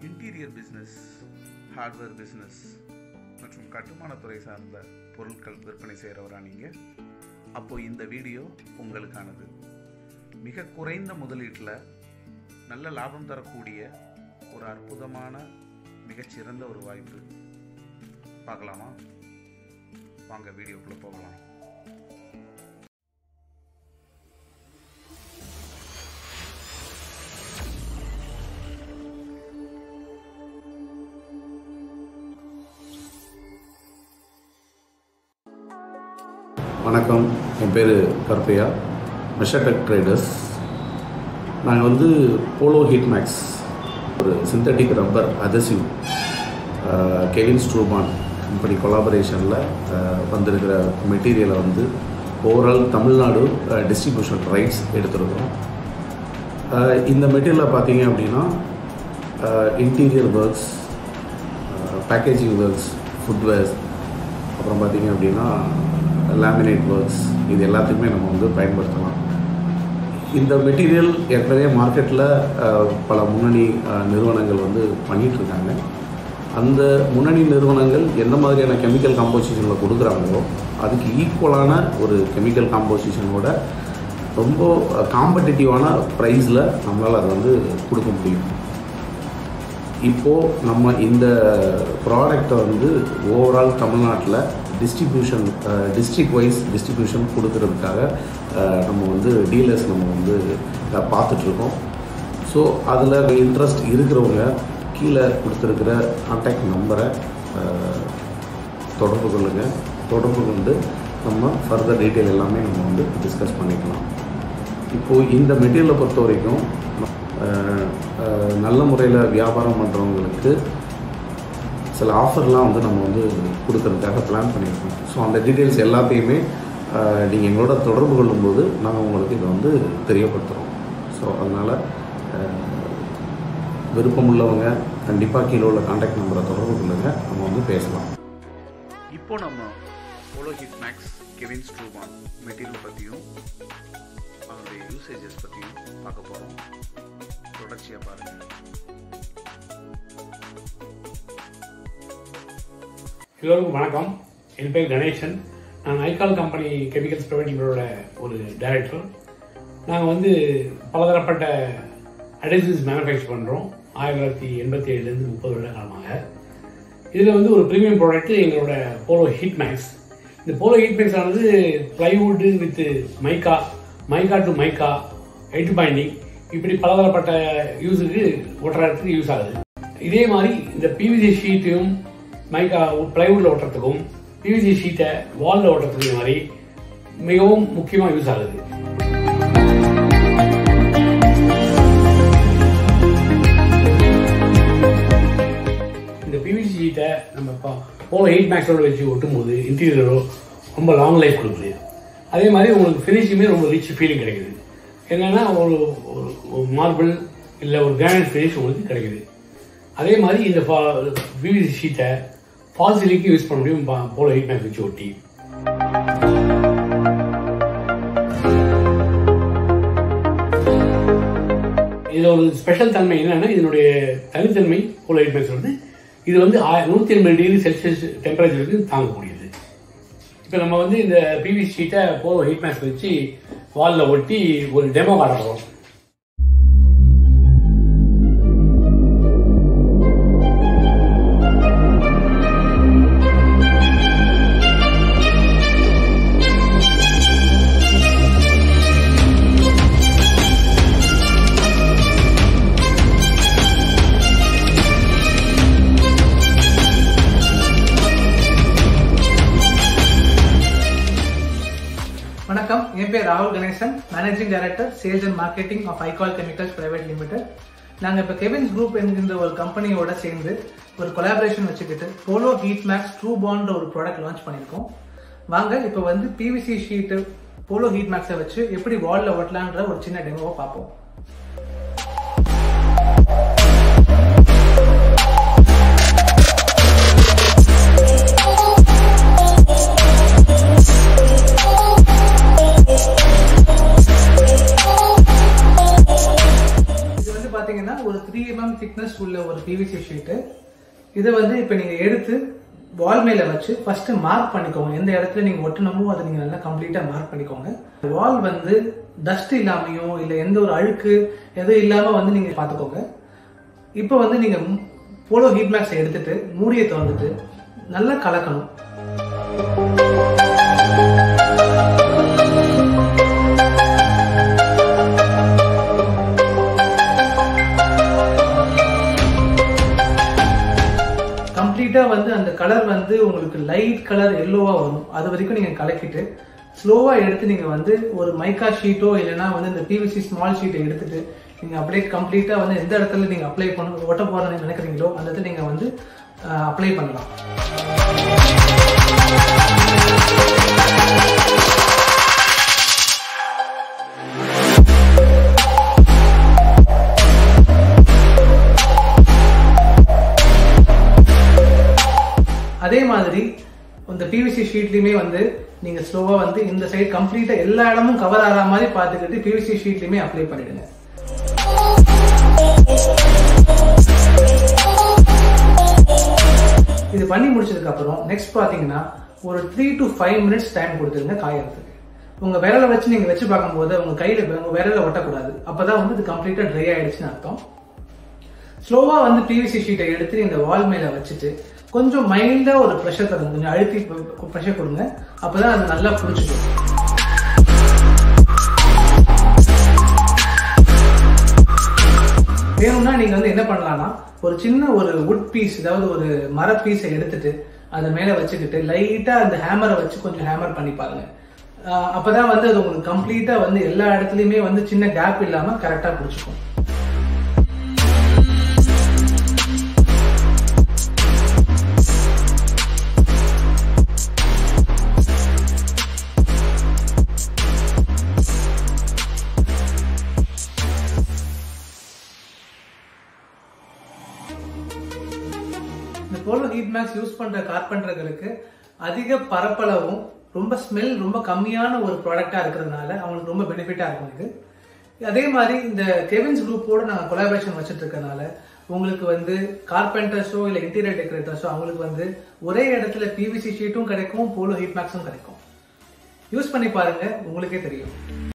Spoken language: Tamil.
இன்டீரியர் பிஸ்னஸ் ஹார்ட்வேர் பிஸ்னஸ் மற்றும் கட்டுமானத்துறை சார்ந்த பொருட்கள் விற்பனை செய்கிறவரா நீங்கள் அப்போது இந்த வீடியோ உங்களுக்கானது மிக குறைந்த முதலீட்டில் நல்ல லாபம் தரக்கூடிய ஒரு அற்புதமான மிகச்சிறந்த ஒரு வாய்ப்பு பார்க்கலாமா வாங்க வீடியோக்குள்ளே போகலாம் வணக்கம் என் பேர் கருப்பையா மெஷர்டெக் ட்ரேடர்ஸ் நாங்கள் வந்து போலோ ஹீட் மேக்ஸ் ஒரு சிந்தட்டிக் ரப்பர் அதசிவ் கெவின் ஸ்ட்ரூபான் கம்பெனி கொலாபரேஷனில் வந்திருக்கிற மெட்டீரியலை வந்து ஓவரால் தமிழ்நாடு டிஸ்ட்ரிபியூஷன் ரைட்ஸ் எடுத்துருக்கிறோம் அஹ், இந்த மெட்டீரியலை பார்த்தீங்க அப்படின்னா interior works packaging works footwears அப்புறம் பார்த்தீங்க அப்படின்னா லேமினேட் ஒர்க்ஸ் இது எல்லாத்துக்குமே நம்ம வந்து பயன்படுத்தலாம் இந்த மெட்டீரியல் ஏற்கனவே மார்க்கெட்டில் பல முன்னணி அஹ், நிறுவனங்கள் வந்து பண்ணிட்டு இருக்காங்க அந்த முன்னணி நிறுவனங்கள் எந்த மாதிரியான கெமிக்கல் காம்போசிஷனில் கொடுக்குறாங்களோ அதுக்கு ஈக்குவலான ஒரு கெமிக்கல் காம்போசிஷனோட ரொம்ப காம்படிட்டிவான ப்ரைஸில் நம்மளால் அதை வந்து கொடுக்க முடியும் இப்போது நம்ம இந்த ப்ராடக்டை வந்து ஓவரால் தமிழ்நாட்டில் டிஸ்ட்ரிபியூஷன் டிஸ்ட்ரிக்ட் வைஸ் டிஸ்ட்ரிபியூஷன் கொடுக்கறதுக்காக அஹ், நம்ம வந்து டீலர்ஸ் நம்ம வந்து அஹ், பார்த்துட்ருக்கோம் ஸோ அதில் இன்ட்ரெஸ்ட் இருக்கிறவங்க கீழே கொடுத்துருக்கிற கான்டாக்ட் நம்பரை தொடர்பு கொள்ளுங்கள் தொடர்பு கொண்டு நம்ம ஃபர்தர் டீட்டெயில் எல்லாமே நம்ம வந்து டிஸ்கஸ் பண்ணிக்கலாம் இப்போது இந்த மெட்டீரியலை பொறுத்த வரைக்கும் அஹ், அஹ், நல்ல முறையில் வியாபாரம் பண்ணுறவங்களுக்கு சில ஆஃபர்லாம் வந்து நம்ம வந்து கொடுக்கறதுக்காக பிளான் பண்ணியிருக்கோம் ஸோ அந்த டீட்டெயில்ஸ் எல்லாத்தையுமே நீங்கள் எங்களோட தொடர்பு கொள்ளும்போது நாங்கள் உங்களுக்கு இதை வந்து தெரியப்படுத்துகிறோம் ஸோ அதனால் விருப்பமுள்ளவங்க கண்டிப்பாக கீழே உள்ள கான்டாக்ட் நம்பரை தொடர்பு கொள்ளுங்க நம்ம வந்து பேசலாம் இப்போ நம்ம போலோ ஹிட் மேக்ஸ் கெவின் ஸ்ட்ரூபான் மெட்டீரியல் பற்றியும் அதனுடைய யூசேஜஸ் பற்றியும் பார்க்க போகிறோம் தொடர்ச்சியாக பாருங்கள் எல்லோருக்கும் வணக்கம் என் பேர் கணேசன் நான் ஐகால் கம்பெனி கெமிக்கல்ஸ் பிரைவேட் லிமிடோட ஒரு டைரக்டர் நாங்கள் வந்து பலதரப்பட்ட அடைசிவ்ஸ் மேனுஃபேக்சர் பண்ணுறோம் ஆயிரத்தி தொள்ளாயிரத்தி எண்பத்தி ஏழுலேருந்து முப்பது வருட காலமாக இதில் வந்து ஒரு ப்ரீமியம் ப்ராடக்ட் எங்களோட போலோ ஹீட் மேக்ஸ் இந்த போலோ ஹீட் மேக்ஸ் ஆனது plywood with mica mica to mica aid binding இப்படி பலதரப்பட்ட யூஸுக்கு ஒட்டுறதுக்கு யூஸ் ஆகுது இதே மாதிரி இந்த பிவிசி ஷீட்டையும் மைக்கா பிளைவுட்ல ஒட்டுறதுக்கும் பிவிசி ஷீட்டை வால்ல ஒட்டுறதுக்கு இந்த மாதிரி மிகவும் முக்கியமாக யூஸ் ஆகுது இந்த பிவிசி ஷீட்டை நம்ம இப்போ போல எயிட் மேக்ஸோட வச்சு ஒட்டும் போது இன்டீரியரோ ரொம்ப லாங் லைஃப் கொடுக்குது அதே மாதிரி உங்களுக்கு ஃபினிஷிங்குமே ரொம்ப ரிச் ஃபீலிங் கிடைக்குது என்னன்னா ஒரு மார்பிள் இல்லை ஒரு கிரானைட் ஃபினிஷ் உங்களுக்கு கிடைக்குது அதே மாதிரி இந்த பிவிசி ஷீட்டை ஃபால் சீலிங்க்கு யூஸ் பண்ண முடியும் போல எயிட் மேக்ஸ் வச்சு ஒட்டி இதுல ஒரு ஸ்பெஷல் தன்மை என்னன்னா இதனுடைய தனித்தன்மை போல எயிட் மேக்ஸ் வந்து இது வந்து ஆய- நூத்தி எண்பது டிகிரி செல்சியஸ் டெம்பரேச்சருக்கு தாங்கக்கூடியது இப்போ நம்ம வந்து இந்த பிவி ஷீட்டை போலோ ஹீட் மேக்ஸ் வச்சு வால்ல ஒட்டி ஒரு டெமோ காட்ட போறோம் வணக்கம் என் பேர் ராகுல் Ganesan managing director sales and marketing of Aikal chemicals private limited நாங்கள் இப்போ கெவின்ஸ் குரூப் என்கின்ற ஒரு கம்பெனியோட சேர்ந்து ஒரு கொலாபரேஷன் வச்சுக்கிட்டு Polo Heat Max true bond ஒரு ப்ராடக்ட் லான்ச் பண்ணியிருக்கோம் வாங்க இப்போ வந்து பிவிசி ஷீட்டு போலோ ஹீட் மேக்ஸை வச்சு எப்படி வால்ல ஒட்டலான்ற ஒரு சின்ன டெமோவை பார்ப்போம் திக்னஸ் உள்ள ஒரு பிவிசி ஷீட்டு இதை வந்து இப்போ நீங்க எடுத்து வால் மேல வச்சு ஃபர்ஸ்ட் மார்க் பண்ணிக்கோங்க எந்த இடத்துல நீங்க ஒட்டணுமோ அதை நீங்க நல்லா கம்ப்ளீட்டா மார்க் பண்ணிக்கோங்க வால் வந்து டஸ்ட் இல்லாமையோ இல்ல எந்த ஒரு அழுக்கு எதுவும் இல்லாம வந்து நீங்க பாத்துக்கோங்க இப்போ வந்து நீங்க போலோ ஹீட் மேக்ஸ் எடுத்துட்டு மூடியை திறந்துட்டு நல்லா கலக்கணும் கம்ப்ளீட்டா வந்து அந்த கலர் வந்து உங்களுக்கு லைட் கலர் எல்லோவா வரும் அது வரைக்கும் நீங்க கலக்கிட்டு ஸ்லோவா எடுத்து நீங்க வந்து ஒரு மைக்கா ஷீட்டோ இல்லைன்னா வந்து இந்த பிவிசி ஸ்மால் ஷீட்டை எடுத்துட்டு நீங்க அப்படியே கம்ப்ளீட்டா வந்து எந்த இடத்துல நீங்க அப்ளை பண்ண ஒட்ட போறேன்னு நினைக்கிறீங்களோ அந்த இடத்துல நீங்க வந்து அப்ளை பண்ணலாம் அதே மாதிரி இந்த பிவிசி ஷீட்லயுமே வந்து நீங்க ஸ்லோவா வந்து இந்த சைடு கம்ப்ளீட்டா எல்லா இடமும் கவர் ஆகிற மாதிரி பார்த்துக்கிட்டு பிவிசி ஷீட்லயுமே அப்ளை பண்ணிடுங்க இது பண்ணி முடிச்சதுக்கு அப்புறம் நெக்ஸ்ட் பாத்தீங்கன்னா ஒரு three to five minutes time கொடுத்துருங்க காயறதுக்கு உங்க விரலை வச்சு நீங்க வச்சு பார்க்கும்போது உங்க கையில உங்க விரல ஒட்டக்கூடாது அப்பதான் வந்து இது கம்ப்ளீட்டா ட்ரை ஆயிடுச்சுன்னு அர்த்தம் ஸ்லோவா வந்து பிவிசி ஷீட்டை எடுத்து இந்த வால் மேல வச்சுட்டு கொஞ்சம் மைல்டா ஒரு ப்ரெஷர் தருங்க கொஞ்சம் அழுத்தி ப்ரெஷர் கொடுங்க அப்பதான் அது நல்லா புடிச்சுக்கும் வேணும்னா நீங்க வந்து என்ன பண்ணலாம்னா ஒரு சின்ன ஒரு வுட் பீஸ் அதாவது ஒரு மர பீஸை எடுத்துட்டு அதை மேல வச்சுக்கிட்டு லைட்டா அந்த ஹேமரை வச்சு கொஞ்சம் ஹேமர் பண்ணி பாருங்க ஆஹ் அப்பதான் வந்து அது உங்களுக்கு கம்ப்ளீட்டா வந்து எல்லா இடத்துலயுமே வந்து சின்ன கேப் இல்லாம கரெக்டா பிடிச்சிக்கும் இந்த போலோ ஹீட் மேக்ஸ் யூஸ் பண்ற கார்பெண்டர்களுக்கு அதிக பரப்பளவும் ரொம்ப ஸ்மெல் ரொம்ப கம்மியான ஒரு ப்ராடக்டா இருக்கிறதுனால அவங்களுக்கு ரொம்ப பெனிஃபிட்டா இருக்கும் இது அதே மாதிரி இந்த கெவின்ஸ் குரூப்போட நாங்கள் கொலாபரேஷன் வச்சுட்டு இருக்கனால உங்களுக்கு வந்து கார்பெண்டர்ஸோ இல்லை இன்டீரியர் டெக்கரேட்டர்ஸோ அவங்களுக்கு வந்து ஒரே இடத்துல பிவிசி ஷீட்டும் கிடைக்கும் போலோ ஹீட் மேக்ஸும் கிடைக்கும் யூஸ் பண்ணி பாருங்க உங்களுக்கே தெரியும்